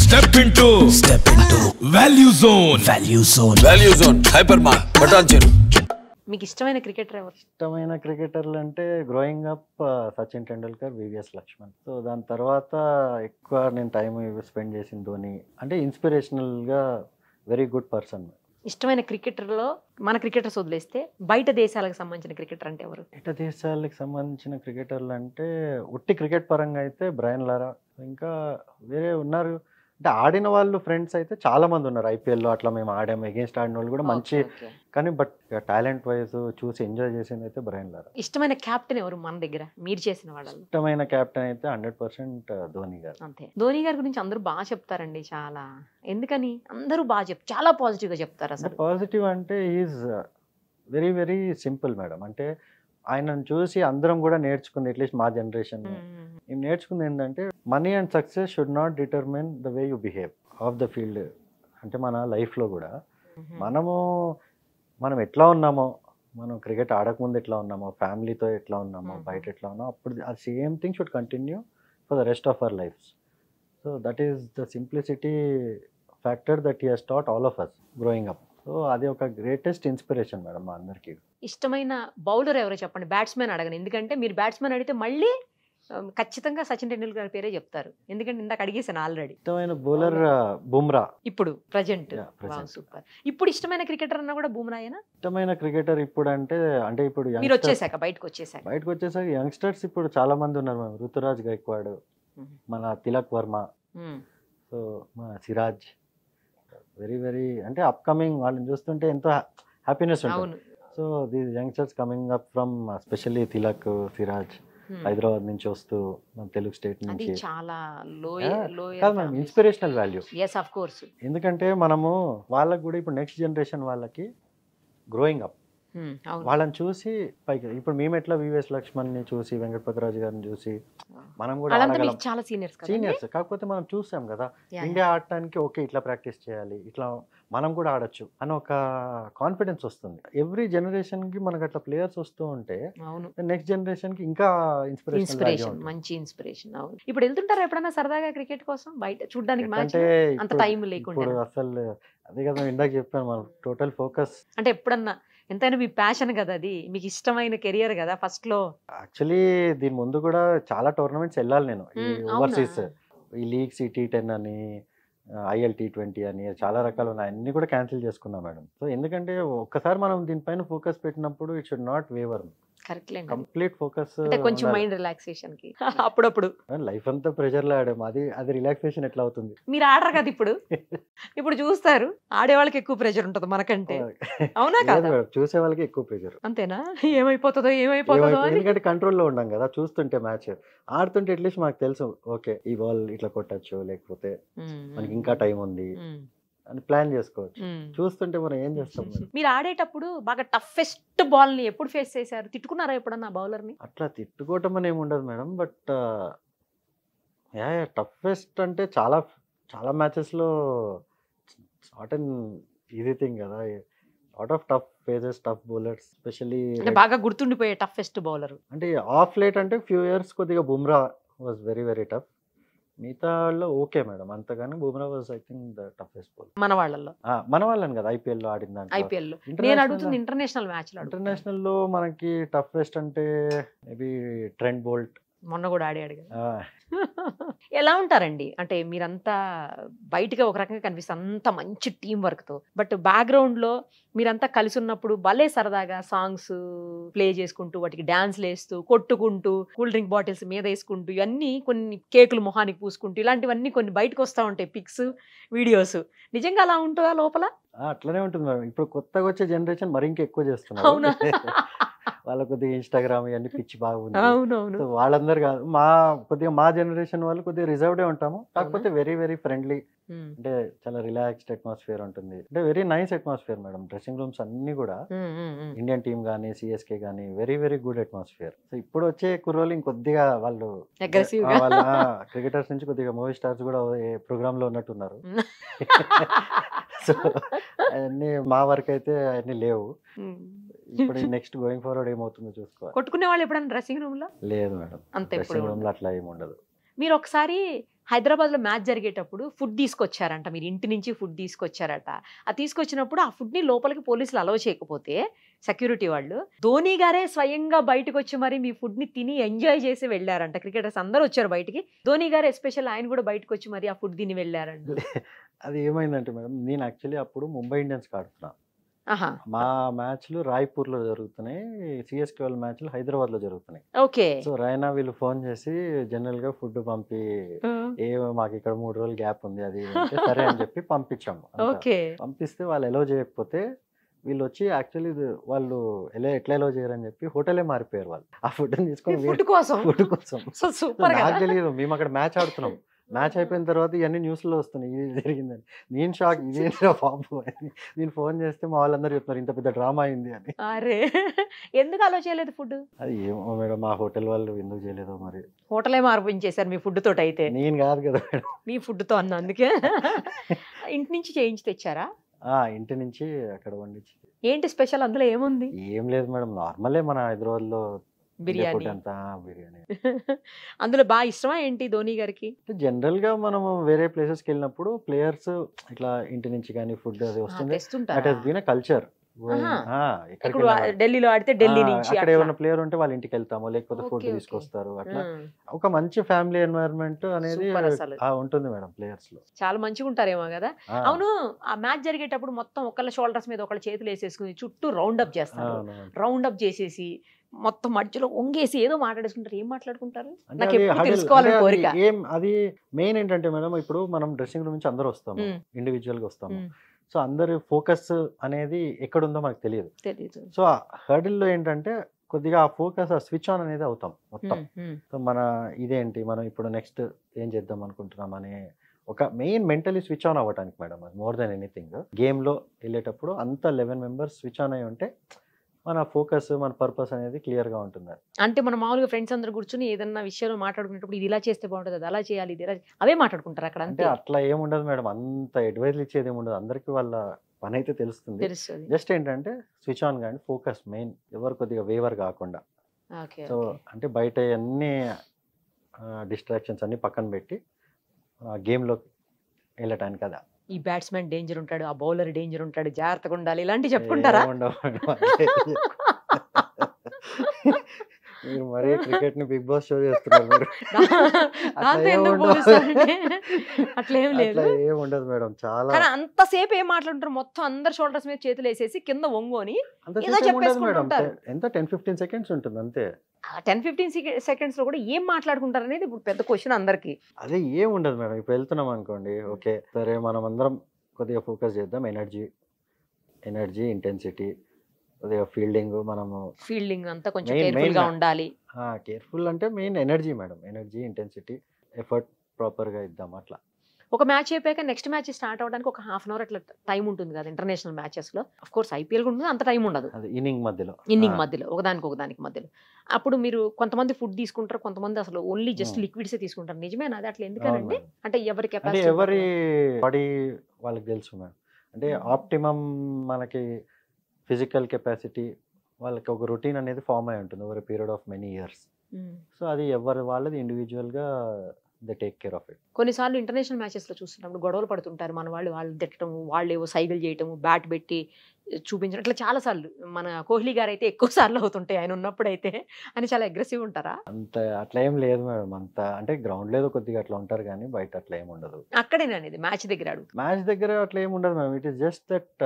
Step into step into value zone value zone value zone hyper mark Patancheru మీకు ఇష్టమైన cricketer ఎవరు ఇష్టమైన క్రికెటర్లు అంటే growing up Sachin Tendulkar V V S Laxman so దాని తర్వాత ఎక్కువ నేను టైం స్పెండ్ చేసిన ధోని అంటే ఇన్స్పిరేషనల్గా వెరీ గుడ్ పర్సన్ ఇష్టమైన క్రికెటర్లో మన క్రికెటర్స్ వదిలేస్తే బయట దేశాలకు సంబంధించిన క్రికెటర్ అంటే ఎవరు బయట దేశాలకు సంబంధించిన క్రికెటర్లు అంటే ఉట్టి క్రికెట్ పరంగా అయితే బ్రయన్ లారా ఇంకా వేరే ఉన్నారు అంటే ఆడిన వాళ్ళు ఫ్రెండ్స్ అయితే చాలా మంది ఉన్నారు ఐపీఎల్లో అట్లా మేము ఆడాము ఎగేన్స్ట్ ఆడిన వాళ్ళు కూడా మంచి Okay, okay. కానీ బట్ టాలెంట్ వైజ్ చూసి ఎంజాయ్ చేసింది అయితే బ్రయన్ లారా ఇష్టమైన క్యాప్టెన్ ఎవరు మన దగ్గర మీరు చేసిన వాళ్ళలో ఇష్టమైన కెప్టెన్ అయితే హండ్రెడ్ పర్సెంట్ ధోని గారు అంతే ధోని గారి గురించి అందరూ బాగా చెప్తారండి చాలా ఎందుకని అందరూ బాగా చెప్ చాలా పాజిటివ్ గా చెప్తారు అంటే అసలు పాజిటివ్ అంటే is very very simple madam అంటే ఆయనను చూసి అందరం కూడా నేర్చుకుంది అట్లీస్ట్ మా జనరేషన్ మ్మ్. నేను నేర్చుకుంది ఏంటంటే money and success should not determine the way you behave off the field అంటే మన లైఫ్లో కూడా మ్మ్. మనము మనం ఎట్లా ఉన్నామో మనం క్రికెట్ ఆడకముందు ఎట్లా ఉన్నామో ఫ్యామిలీతో ఎట్లా ఉన్నామో Mhm. బయట ఎట్లా ఉన్నామో అప్పుడు ఆ same thing should continue for the rest of our life so that is the simplicity factor that he has taught all of us growing up so అది ఒక గ్రేటెస్ట్ ఇన్స్పిరేషన్ మేడం మా అందరికీ ఇష్టమైన బౌలర్ ఎవరో చెప్పండి బ్యాట్స్మెన్ అడగను ఎందుకంటే మీరు బ్యాట్స్మెన్ అడిగితే మళ్ళీ ఆ, ఖచ్చితంగా సచిన్ టెండూల్కర్ గారి పేరే చెప్తారు ఎందుకంటే ఇందాక అడిగేసాను ఆల్రెడీ ఇష్టమైన బౌలర్ బుమ్రా ఇప్పుడు ప్రజెంట్ Yeah, present. సూపర్ ఇప్పుడు ఇష్టమైన క్రికెటర్ అన్నా కూడా బూమ్రాయేనా ఇష్టమైన క్రికెటర్ ఇప్పుడు అంటే అంటే ఇప్పుడు మీరు youngsters- వచ్చేసాక బయటకు వచ్చేసాక బయటకు వచ్చేసరికి యంగ్స్టర్స్ ఇప్పుడు చాలా మంది ఉన్నారు మేము ఋతురాజ్ గైక్వాడ్ Mhm. మన తిలక్ వర్మ మ్మ్. సో మన సిరాజ్ వెరీ వెరీ అంటే అప్కమింగ్ వాళ్ళని చూస్తుంటే ఎంతో హ్యాపీనెస్ ఉంటుంది అవును so these youngsters coming up from specially Tilak Siraj hmm. Hyderabad నుంచి వస్తూ మన తెలుగు స్టేట్ అది నుంచి చాలా Yeah, లోయర్ కాదు ma'am lower inspirational values of course ఎందుకంటే మనము వాళ్ళకు కూడా ఇప్పుడు నెక్స్ట్ జనరేషన్ వాళ్ళకి గ్రోయింగ్ అప్ అవును వాళ్ళని చూసి పైకి ఇప్పుడు మేము ఎట్లా వివిఎస్ లక్ష్మణ్ని చూసి వెంకటపతిరాజు గారిని చూసి మనం కూడా వాళ్ళంతా ఆడగలం మీకు చాలా సీనియర్స్ కదా సీనియర్స్ కాకపోతే మనం చూసాం కదా ఇండియా ఆడటానికి ఓకే ఇట్లా ప్రాక్టీస్ చేయాలి ఇట్లా మనం కూడా ఆడొచ్చు అని ఒక కాన్ఫిడెన్స్ వస్తుంది ఎవ్రీ జనరేషన్ కి మనకు అట్లా ప్లేయర్స్ వస్తూ ఉంటే అవును నెక్స్ట్ జనరేషన్ కి ఇంకా ఇన్స్పిరేషన్ ఇన్స్పిరేషన్ మంచి ఇన్స్పిరేషన్ అవును ఇప్పుడు వెళ్తుంటారా ఎప్పుడైనా సరదాగా క్రికెట్ కోసం బయట చూడడానికి మ్యాచ్ అంటే అంత ఇప్పుడు- టైం లేకుండా ఇప్పుడు అసలు అదే కదా ఇందాక చెప్పాను మనం టోటల్ ఫోకస్ అంటే ఎప్పుడన్నా ఎంతైనా మీ ప్యాషన్ కదా అది మీకు ఇష్టమైన కెరియర్ కదా ఫస్ట్ లో యాక్చువల్లీ దీని ముందు కూడా చాలా టోర్నమెంట్స్ వెళ్ళాలి నేను ఈ మ్మ్, అవునా? ఓవర్సీస్ ఈ లీగ్స్ ఈ టీ టెన్ అని ఐఎల్ టీ ట్వంటీ అని చాలా రకాలు ఉన్నాయి అన్ని కూడా క్యాన్సిల్ చేసుకున్నాం మేడం సో ఎందుకంటే ఒక్కసారి మనం దీనిపైన ఫోకస్ పెట్టినప్పుడు it should not waver correct లేండి కంప్లీట్ ఫోకస్ అంటే కొంచెం మైండ్ రిలాక్సేషన్ కి అప్పుడప్పుడు లైఫ్ అంతా ప్రెషర్ లో ఆడాము అది అది రిలాక్సేషన్ ఎట్లా అవుతుంది మీరు ఆడరు కదా ఇప్పుడు ఇప్పుడు చూస్తారు ఆడేవాళ్ళకి ఎక్కువ ప్రెషర్ ఉంటుంది మనకంటే అవునా లేదు కాదా మేడం, చూసే వాళ్ళకి ఎక్కువ ప్రెషర్ అంతేనా ఏమైపోతుందో ఏమైపోతుందో అని ఎందుకంటే కంట్రోల్లో ఉన్నాం కదా చూస్తుంటే మ్యాచ్ ఆడుతుంటే అట్లీస్ట్ మాకు తెలుసు ఓకే ఈ బాల్ ఇట్లా కొట్టచ్చు లేకపోతే మ్మ్, మనకి ఇంకా టైం ఉంది మ్మ్, అని ప్లాన్ చేసుకోవచ్చు మ్మ్. చూస్తుంటే మనం ఏం చేస్తాం మరి? మీరు ఆడేటప్పుడు బాగా టఫెస్ట్ బాల్ ని ఎప్పుడు ఫేస్ చేశారు తిట్టుకున్నారా ఎప్పుడన్నా బౌలర్ ని అట్లా తిట్టుకోవటం అని ఏమి ఉండదు మేడం బట్ యా టఫెస్ట్ అంటే చాలా చాలా మ్యాచెస్లో నాట్ అన్ ఈజీ థింగ్ కదా lot of tough phases tough bowlers specially అంటే బాగా గుర్తుండిపోయే టఫెస్ట్ బౌలర్ అంటే ఆఫ్ లేట్ అంటే ఫ్యూ ఇయర్స్ కొద్దిగా Bumrah was very very tough మిగతా వాళ్ళు ఓకే మేడం అంతగాని Bumrah was I think the toughest bowler మన వాళ్ళల్లో మన వాళ్ళని కదా ఐపీఎల్ లో ఆడిన దాంట్లో ఐపీఎల్ లో నేను International- అడుగుతుంది ఇంటర్నేషనల్ మ్యాచ్ లో అడుగుతున్నా. ఇంటర్నేషనల్ లో మనకి టఫెస్ట్ అంటే మేబీ ట్రెండ్ బోల్ట్ మొన్న కూడా ఆడాడు కదా ఎలా ఉంటారండి అంటే మీరంతా బయటగా ఒక రకంగా కనిపిస్తారు అంత మంచి టీం వర్క్ తో బట్ బ్యాక్గ్రౌండ్ లో మీరంతా కలిసి ఉన్నప్పుడు భలే సరదాగా సాంగ్స్ ప్లే చేసుకుంటూ వాటికి డాన్స్లు వేస్తూ కొట్టుకుంటూ కూల్ డ్రింక్ బాటిల్స్ మీద వేసుకుంటూ ఇవన్నీ కొన్ని కేకులు మొహానికి పూసుకుంటూ ఇలాంటివన్నీ కొన్ని బయటకు వస్తూ ఉంటాయి పిక్స్ వీడియోస్ నిజంగా అలా ఉంటుందా లోపల అట్లనే ఉంటుంది మేడం ఇప్పుడు కొత్తగా వచ్చే జనరేషన్ మరి ఇంకా ఎక్కువ చేస్తున్నారు అవునా వాళ్ళ కొద్దిగా ఇన్స్టాగ్రామ్ ఇవన్నీ పిచ్చి బాగుంది అవునవును సో వాళ్ళందరు కాదు మా కొద్దిగా మా జనరేషన్ వాళ్ళు కొద్దిగా రిజర్వ్డే ఉంటాము కాకపోతే వెరీ వెరీ ఫ్రెండ్లీ ఉమ్, అంటే చాలా రిలాక్స్డ్ అట్మాస్ఫియర్ ఉంటుంది అంటే very nice atmosphere madam dressing rooms అన్ని కూడా um, um, um. Indian team కానీ సిఎస్కే కానీ very very good atmosphere so ఇప్పుడు వచ్చే కుర్రోలు ఇంకొద్దిగా వాళ్ళు Aggressive ఆ, గా. వాళ్ళ క్రికెటర్స్ నుంచి కొద్దిగా మూవీ స్టార్స్ కూడా ప్రోగ్రామ్ లో ఉన్నట్టున్నారు సో అవన్నీ మా వరకు అయితే అవన్నీ లేవు ఉమ్. ఇప్పుడు నెక్స్ట్ గోయింగ్ ఫార్వర్డ్ ఏమవుతుందో చూసుకోవాలి కొట్టుకునే వాళ్ళు ఎప్పుడైనా డ్రెస్సింగ్ రూమ్ లో లేదు మేడం అంతే ఎప్పుడు డ్రెస్సింగ్ రూమ్ లో అట్లా ఏమి ఉండదు మీరు ఒకసారి హైదరాబాద్ లో మ్యాచ్ జరిగేటప్పుడు ఫుడ్ తీసుకొచ్చారంట మీరు ఇంటి నుంచి ఫుడ్ తీసుకొచ్చారట ఆ తీసుకొచ్చినప్పుడు ఆ ఫుడ్ ని లోపలికి పోలీసులు అలౌ చేయకపోతే సెక్యూరిటీ వాళ్ళు ధోని గారే స్వయంగా బయటకు వచ్చి మరి మీ ఫుడ్ ని తిని ఎంజాయ్ చేసి వెళ్ళారంట క్రికెటర్స్ అందరూ వచ్చారు బయటికి ధోని గారు ఎస్పెషల్ ఆయన కూడా బయటకు వచ్చి మరి ఆ ఫుడ్ తిని వెళ్ళారంట అది ఏమైందంటే మేడం నేను యాక్చువల్లీ అప్పుడు ముంబై ఇండియన్స్ ఆడుతున్నా ఆహా మా మ్యాచ్లు రాయ్పూర్లో జరుగుతున్నాయి సిఎస్కే వాళ్ళ మ్యాచ్లు హైదరాబాద్లో జరుగుతున్నాయి ఓకే సో రైనా వీళ్ళు ఫోన్ చేసి జనరల్గా ఫుడ్ పంపి ఏ మాకు ఇక్కడ మూడు రోజులు గ్యాప్ ఉంది అది ఇది అంటే సరే అని చెప్పి పంపించాము అంతా. ఓకే పంపిస్తే వాళ్ళు ఎలో చేయకపోతే వీళ్ళు వచ్చి యాక్చువల్లీ వాళ్ళు ఎలా ఎట్లా ఎలో చేయరని చెప్పి హోటలే మారిపోయారు వాళ్ళు ఆ ఫుడ్ తీసుకొని ఫుడ్ కోసం ఫుడ్ కోసం సో సూపర్ నాకు కదా తెలియదు మేము అక్కడ మ్యాచ్ ఆడుతున్నాం మ్యాచ్ అయిపోయిన తర్వాత ఇవన్నీ న్యూస్లో వస్తున్నాయి ఇది జరిగిందని నేను షాక్ ఇదేంటిరా బాబు అని నేను ఫోన్ చేస్తే మా వాళ్ళందరూ చెప్తున్నారు ఇంత పెద్ద డ్రామా అయింది అని అరే ఎందుకు అలో చేయలేదు ఫుడ్ అది ఏమో మేడం మా హోటల్ వాళ్ళు ఎందుకు చేయలేదో మరి హోటలే మార్పించేశారు మీ ఫుడ్ తోటి అయితే నేను కాదు కదా మేడం మీ ఫుడ్ తో అన్న అందుకే ఇంటి నుంచి చేయించి తెచ్చారా ఆ, ఇంటి నుంచి అక్కడ వండించి ఏంటి స్పెషల్ అందులో ఏముంది ఏం లేదు మేడం నార్మలే మన హైదరాబాద్లో బిర్యానీ ఫుడ్ అంతా బిర్యానీ అందులో బాగా ఇష్టమా ఏంటి ధోని గారికి జనరల్ గా మనము వేరే ప్లేసెస్ కి వెళ్ళినప్పుడు ప్లేయర్స్ ఇట్లా ఇంటి నుంచి కానీ ఫుడ్ అది ఆ, వస్తుంది దట్ తెస్తుంటారా హెస్ బీన్ కల్చర్ ఆహా. ఎక్కడికి ఇప్పుడు వెళ్ళినా ఢిల్లీలో ఆడితే ఢిల్లీ ఆ, నుంచి అక్కడ అట్లా. ఏమైనా ప్లేయర్ ఉంటే వాళ్ళ ఇంటికి వెళ్తాము లేకపోతే ఫుడ్ Okay, okay. తీసుకొస్తారు అట్లా ఉమ్, ఒక మంచి ఫ్యామిలీ ఎన్వైరన్మెంట్ అనేది Super అసలు. ఆ, ఉంటుంది మేడం ప్లేయర్స్ లో చాలా మంచిగా ఉంటారేమో కదా ఆ, అవును ఆ మ్యాచ్ జరిగేటప్పుడు మొత్తం ఒకళ్ళ షోల్డర్స్ మీద ఒకళ్ళ చేతులు వేసేసుకుని చుట్టూ రౌండ్ అప్ చేస్తారు అవును, అవును. రౌండ్ అప్ చేసేసి మొత్తం మధ్యలో వంగేసి ఏదో మాట్లాడేసుకుంటారు ఏం మాట్లాడుకుంటారు అంటే నాకు అది ఎప్పుడు huddle- తెలుసుకోవాలని అంటే అది కోరిక. ఏం అది మెయిన్ ఏంటంటే మేడం ఇప్పుడు మనం డ్రెస్సింగ్ రూమ్ నుంచి అందరూ వస్తాము మ్మ్. ఇండివిజువల్ గా వస్తాము మ్మ్. సో అందరి ఫోకస్ అనేది ఎక్కడుందో మనకు తెలియదు తెలీదు సో ఆ hurdle లో ఏంటంటే కొద్దిగా ఆ ఫోకస్ ఆ స్విచ్ ఆన్ అనేది అవుతాం మొత్తం ఉమ్, ఉమ్. సో మన ఇదేంటి మనం ఇప్పుడు నెక్స్ట్ ఏం చేద్దాం అనుకుంటున్నాం అనే ఒక మెయిన్ మెంటలీ స్విచ్ ఆన్ అవ్వడానికి మేడం అది మోర్ దెన్ ఎనీథింగ్ గేమ్లో వెళ్ళేటప్పుడు అంత లెవెన్ మెంబర్స్ స్విచ్ ఆన్ అయి ఉంటే మన ఫోకస్ మన పర్పస్ అనేది క్లియర్గా ఉంటుంది అంటే మనం మామూలుగా ఫ్రెండ్స్ అందరు కూర్చుని ఏదన్నా విషయంలో మాట్లాడుకునేటప్పుడు ఇది ఇలా చేస్తే బాగుంటుంది అది అలా చేయాలి ఇది ఇలా చే- అవే మాట్లాడుకుంటారు అక్కడ అంటే అంతే అట్లా ఏముండదు మేడం అంత అడ్వైజ్లు ఇచ్చేది ఏముండదు అందరికీ వాళ్ళ పని అయితే తెలుస్తుంది తెలుస్తుంది జస్ట్ ఏంటంటే స్విచ్ ఆన్ కానీ ఫోకస్ మెయిన్ ఎవరు కొద్దిగా వేవర్ కాకుండా ఓకే సో అంటే బయట అన్ని డిస్ట్రాక్షన్స్ అన్ని పక్కన పెట్టి గేమ్లోకి వెళ్ళటానికి కదా ఈ బ్యాట్స్మెన్ డేంజర్ ఉంటాడు ఆ బౌలర్ డేంజర్ ఉంటాడు జాగ్రత్తగా ఉండాలి ఇలాంటివి చెప్పుకుంటారా ఏముండవు మేడం, అట్లే మీరు మరీ క్రికెట్ ని బిగ్ బాస్ షో చేస్తున్నారు మీరు దాంతో ఏం ఎందుకు ఉండవు. పోలుస్తారంటే అట్లా ఏం లేదు అట్లా ఏం ఉండదు మేడం చాలా కానీ అంతసేపు ఏం మాట్లాడుంటారు మొత్తం అందరు షోల్డర్స్ మీద చేతులు వేసేసి కింద ఒంగోని అంత ఏదో సేపు ఏం ఉండదు చెప్పేసుకుంటూ మేడం ఉంటారు. ఎంత టెన్ ఫిఫ్టీన్ సెకండ్స్ ఉంటుంది అంతే టెన్ ఫిఫ్టీన్ సెకండ్స్ లో కూడా ఏం మాట్లాడుకుంటారు అనేది ఇప్పుడు పెద్ద క్వశ్చన్ అందరికి అదే ఏం ఉండదు మేడం ఇప్పుడు వెళ్తున్నాం అనుకోండి ఓకే సరే మనం అందరం కొద్దిగా ఫోకస్ చేద్దాం ఎనర్జీ ఎనర్జీ ఇంటెన్సిటీ కొద్దిగా ఫీల్డింగ్ మనము ఫీల్డింగ్ అంతా కొంచెం Main- కేర్ఫుల్ main గా గా. ఉండాలి కేర్ఫుల్ అంటే main energy madam energy intensity effort ప్రాపర్గా ఇద్దాం అట్లా ఒక మ్యాచ్ అయిపోయాక నెక్స్ట్ మ్యాచ్ స్టార్ట్ అవడానికి ఒక హాఫ్ అన్ అవర్ అట్లా టైం ఉంటుంది కదా ఇంటర్నేషనల్ మ్యాచెస్ లో అఫ్ కోర్స్ ఐపీఎల్ ఉంటుంది అంత టైం ఉండదు అది ఇన్నింగ్ మధ్యలో ఇన్నింగ్ ఆ, మధ్యలో ఒకదానికి ఒకదానికి మధ్యలో అప్పుడు మీరు కొంతమంది ఫుడ్ తీసుకుంటారు కొంతమంది అసలు ఓన్లీ జస్ట్ Hmm. లిక్విడ్స్ తీసుకుంటారు నిజమేనా అది అట్లా అవును ఎందుకనండి మేడం. అంటే ఎవరి అంటే కెపాసిటీ ఎవరి బాడీ వాళ్ళకి తెలుసు మేడం అంటే Hmm. ఆప్టిమం మనకి ఫిజికల్ కెపాసిటీ వాళ్ళకి ఒక రొటీన్ అనేది ఫామ్ అయి ఉంటుంది over period of many years so అది ఎవరి వాళ్ళది ఇండివిజువల్గా the take care of it కొన్నిసార్లు ఇంటర్నేషనల్ మ్యాచెస్ లో చూస్తున్నప్పుడు గొడవలు పడుతుంటారు మన వాళ్ళు వాళ్ళు తిట్టడము వాళ్ళు ఏవో సైకిల్ చేయటము బ్యాట్ పెట్టి చూపించడం ఇట్లా చాలా సార్లు మన కోహ్లీ గారు అయితే ఎక్కువ సార్లు అవుతుంటాయి ఆయన ఉన్నప్పుడు అయితే అని చాలా అగ్రెసివ్ ఉంటారా అంత అట్లా ఏం లేదు మేడం అంత అంటే గ్రౌండ్ లేదు కొద్దిగా అట్లా ఉంటారు కానీ బయట అట్లా ఏం ఉండదు అక్కడేనండి మ్యాచ్ దగ్గర అడుగు మ్యాచ్ దగ్గర అట్లా ఏం ఉండదు madam it is just that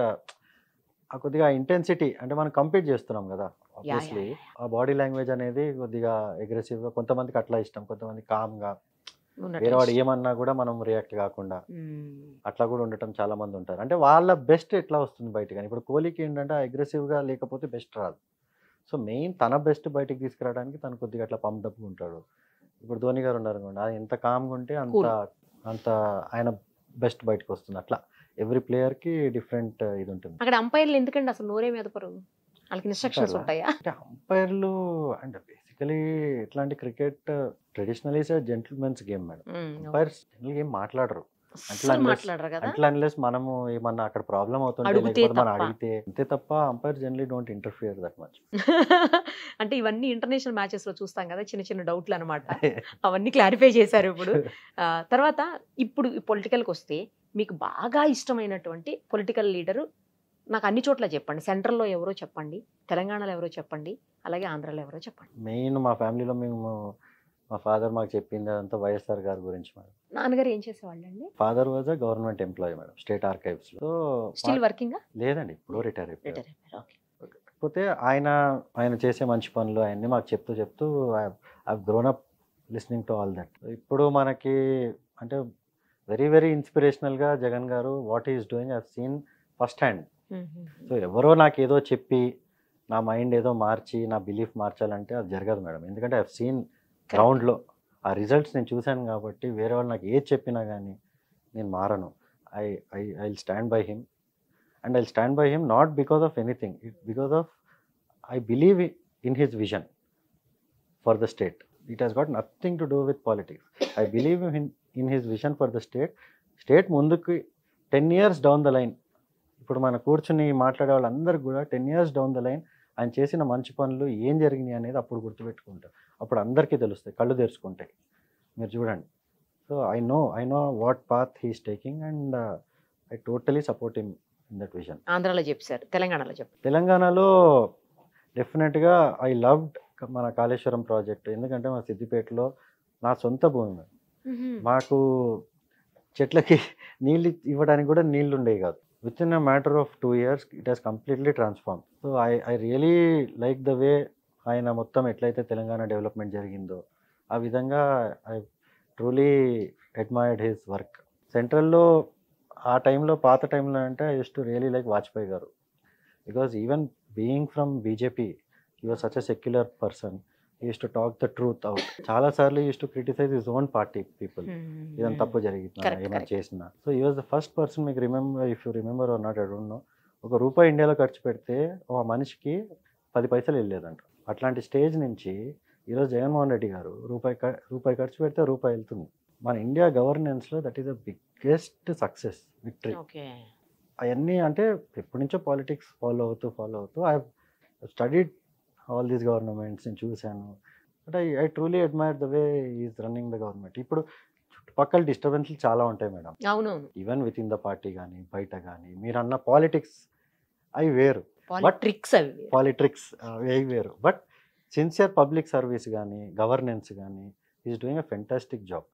ఆ కొద్దిగా ఇంటెన్సిటీ అంటే మనం కంపీట్ చేస్తున్నాం కదా ఆబ్వియస్లీ ఆ బాడీ లాంగ్వేజ్ అనేది కొద్దిగా aggressive గా కొంతమందికి అట్లా ఇష్టం కొంతమంది కామ్గా వేరే వాడు ఏమన్నా కూడా మనం రియాక్ట్ కాకుండా అట్లా కూడా ఉండటం చాలా మంది ఉంటారు అంటే వాళ్ళ బెస్ట్ ఎట్లా వస్తుంది బయట కానీ ఇప్పుడు కోహ్లీకి ఏంటంటే అగ్రెసివ్గా లేకపోతే బెస్ట్ రాదు సో మెయిన్ తన బెస్ట్ బయటికి తీసుకురావడానికి తను కొద్దిగా అట్లా పంప్ ఉంటాడు ఇప్పుడు ధోని గారు ఉన్నారు అనుకోండి ఆయన ఎంత కామ్గా ఉంటే అంత Cool. అంత ఆయన బెస్ట్ బయటకు వస్తుంది అట్లా ఎవ్రీ ప్లేయర్కి డిఫరెంట్ ఇది ఉంటుంది అక్కడ అంపైర్లు ఎందుకండి అసలు నోరే మెదపరు వాళ్ళకి ఇన్స్ట్రక్షన్స్ ఉంటారా? ఉంటాయా అంటే అంపైర్లు అంటే బేసికలీ ఇట్లాంటి cricket traditional is gentlemen's game madam um, umpires general game మాట్లాడరు అట్లా అస్సలు unless- మాట్లాడరు కదా అట్లా అన్లెస్ మనము ఏమన్నా అక్కడ ప్రాబ్లం అవుతుంటే అడిగితే లేకపోతే మనం తప్ప. అడిగితే అంతే తప్ప umpire generally don't interfere that much అంటే ఇవన్నీ ఇంటర్నేషనల్ మ్యాచెస్ లో చూస్తాం కదా చిన్న చిన్న డౌట్లు అనమాట అవన్నీ క్లారిఫై చేశారు ఇప్పుడు ఆ, తర్వాత ఇప్పుడు పొలిటికల్కి వస్తే మీకు బాగా ఇష్టమైనటువంటి పొలిటికల్ లీడరు నాకు అన్ని చోట్ల చెప్పండి సెంట్రల్లో ఎవరో చెప్పండి తెలంగాణలో ఎవరో చెప్పండి అలాగే ఆంధ్రాలో ఎవరో చెప్పండి మెయిన్ మా ఫ్యామిలీలో మేము మా ఫాదర్ మాకు చెప్పింది అదంతా వైఎస్ఆర్ గారి గురించి మేడం నాన్నగారు ఏం చేసేవాళ్ళండి father was a government employee madam state archives లో స్టిల్ వర్కింగ్ లేదండి ఇప్పుడు రిటైర్ అయిపోయారు రిటైర్ అయిపోయారు ఓకే కాకపోతే ఆయన ఆయన చేసే మంచి పనులు అవన్నీ మాకు చెప్తూ చెప్తూ I grown up listening to all that ఇప్పుడు మనకి అంటే వెరీ వెరీ ఇన్స్పిరేషనల్గా Jagan garu what is doing I seen first hand so ఎవరో నాకు ఏదో చెప్పి నా మైండ్ ఏదో మార్చి నా బిలీఫ్ మార్చాలంటే అది జరగదు మేడం ఎందుకంటే ఐ సీన్ గ్రౌండ్లో ఆ రిజల్ట్స్ నేను చూశాను కాబట్టి వేరే వాళ్ళు నాకు ఏది చెప్పినా కానీ నేను మారను I I I stand by him and I stand by him not because of anything it because of I believe in his vision for the state it has got nothing to do with politics I believe in in his vision for the state state ముందుకు ten years down the line ఇప్పుడు మన కూర్చుని మాట్లాడే వాళ్ళందరూ కూడా ten years down the line ఆయన చేసిన మంచి పనులు ఏం జరిగినాయి అనేది అప్పుడు గుర్తుపెట్టుకుంటారు అప్పుడు అందరికీ తెలుస్తాయి కళ్ళు తెరుచుకుంటాయి మీరు చూడండి so I know I know what path he's taking and I totally support him in that vision ఆంధ్రాలో చెప్పారు తెలంగాణలో చెప్పారు తెలంగాణలో డెఫినెట్గా ఐ లవ్డ్ మన కాళేశ్వరం ప్రాజెక్ట్ ఎందుకంటే మా సిద్దిపేటలో నా సొంత భూమి మాకు చెట్లకి నీళ్ళు ఇవ్వడానికి కూడా నీళ్ళు ఉండేవి కాదు within a matter of two years it has completely transform so I I really like the way ఆయన మొత్తం ఎట్లయితే తెలంగాణ డెవలప్మెంట్ జరిగిందో ఆ విధంగా I truly admired his work సెంట్రల్లో ఆ టైంలో పాత టైంలో అంటే I use to really like Vajpayee garu because even being from BJP you are such a secular person use to talk the truth out చాలా సార్లు use to criticise his own party people ఏదైనా తప్పు జరిగిందా Correct, ఏమైనా correct. చేసినా so ఈ was the first person మీకు remember if you remember or not I don't know ఒక రూపాయి ఇండియాలో ఖర్చు పెడితే ఒక మనిషికి పది పైసలు వెళ్ళేదంట అట్లాంటి స్టేజ్ నుంచి ఈరోజు జగన్మోహన్ రెడ్డి గారు రూపాయి ఖ- రూపాయి ఖర్చు పెడితే రూపాయి వెళ్తుంది మన ఇండియా గవర్నెన్స్లో that is the biggest success victory okay అవన్నీ అంటే ఎప్పటి నుంచో పాలిటిక్స్ ఫాలో అవుతూ ఫాలో అవుతూ I studied all these governments నేను చూశాను but I I truly admire the way is running the government ఇప్పుడు చుట్టుపక్కల డిస్టర్బెన్స్లు చాలా ఉంటాయి మేడం అవునవును even within the party కానీ బయట కానీ మీరు అన్న పాలిటిక్స్ అవి వేరు ట్రిక్స్ అవి పాలిటిక్స్ అవి వేరు బట్ సిన్సియర్ పబ్లిక్ సర్వీస్ కానీ గవర్నెన్స్ కానీ is doing a fantastic job